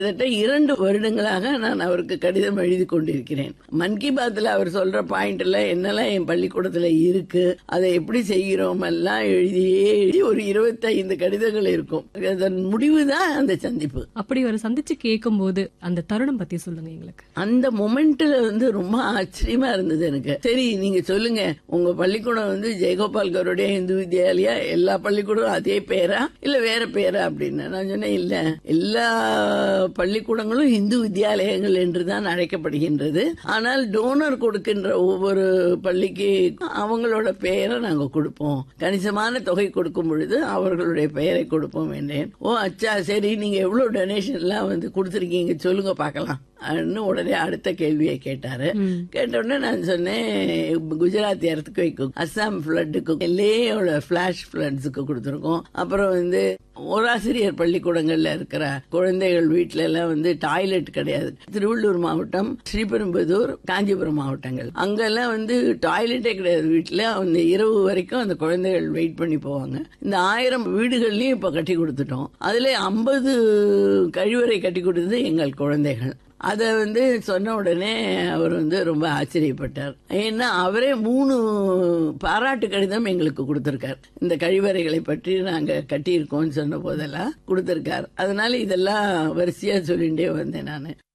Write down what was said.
கிட்டத்தட்ட இரண்டு வருடங்களாக நான் அவருக்கு கடிதம் எழுதி கொண்டிருக்கிறேன் மன் கி பாத்ல அவர் சொல்ற பாயிண்ட் எல்லாம் என்னெல்லாம் என் பள்ளிக்கூடத்துல இருக்கு அதை எப்படி செய்கிறோம் எல்லாம் எழுதியே எழுதி ஒரு இருபத்தைந்து கடிதங்கள் இருக்கும் அதன் முடிவு தான் அந்த சந்திப்பு அப்படி ஒரு சந்திச்சு கேட்கும்போது அந்த தருணம் பத்தி சொல்லுங்க எங்களுக்கு அந்த மொமெண்ட்ல வந்து ரொம்ப ஆச்சரியமா இருந்தது எனக்கு சரி நீங்க சொல்லுங்க உங்க பள்ளிக்கூடம் வந்து ஜெயகோபால் கருடைய இந்து வித்யாலயா எல்லா பள்ளிக்கூடம் அதே பேரா இல்ல வேற பேரா அப்படின்னு நான் சொன்னேன் இல்ல எல்லா பள்ளிக்கூடங்களும் இந்து வித்யாலயங்கள் என்றுதான் அழைக்கப்படுகின்றது ஆனால் டோனர் கொடுக்கின்ற ஒவ்வொரு பள்ளிக்கு அவங்களோட பெயரை நாங்க கொடுப்போம் கணிசமான தொகை கொடுக்கும் பொழுது அவர்களுடைய பெயரை கொடுப்போம் என்றேன் ஓ அச்சா சரி நீங்க எவ்வளவு டொனேஷன் எல்லாம் வந்து கொடுத்துருக்கீங்க சொல்லுங்க பார்க்கலாம் அப்படின்னு உடனே அடுத்த கேள்வியை கேட்டாரு கேட்ட உடனே நான் சொன்னேன் குஜராத் எர்த்குவைக்கும் அஸ்ஸாம் ஃபிளட்டுக்கும் லேயோட பிளாஷ் ஃபிளட்ஸுக்கு கொடுத்துருக்கோம் அப்புறம் வந்து ஓராசிரியர் பள்ளிக்கூடங்கள்ல இருக்கிற குழந்தைகள் வீட்ல எல்லாம் வந்து டாய்லெட் கிடையாது திருவள்ளூர் மாவட்டம் ஸ்ரீபெரும்புதூர் காஞ்சிபுரம் மாவட்டங்கள் அங்கெல்லாம் வந்து டாய்லெட்டே கிடையாது வீட்டுல அந்த இரவு வரைக்கும் அந்த குழந்தைகள் வெயிட் பண்ணி போவாங்க இந்த ஆயிரம் வீடுகள்லயும் இப்ப கட்டி கொடுத்துட்டோம் அதுல ஐம்பது கழிவறை கட்டி கொடுத்தது எங்கள் குழந்தைகள் அதை வந்து சொன்ன உடனே அவர் வந்து ரொம்ப ஆச்சரியப்பட்டார் ஏன்னா அவரே மூணு பாராட்டு கடிதம் எங்களுக்கு கொடுத்திருக்கார் இந்த கழிவறைகளை பற்றி நாங்க கட்டியிருக்கோம்னு சொன்ன போதெல்லாம் கொடுத்திருக்கார் அதனால இதெல்லாம் வரிசையா சொல்லிட்டே வந்தேன் நான்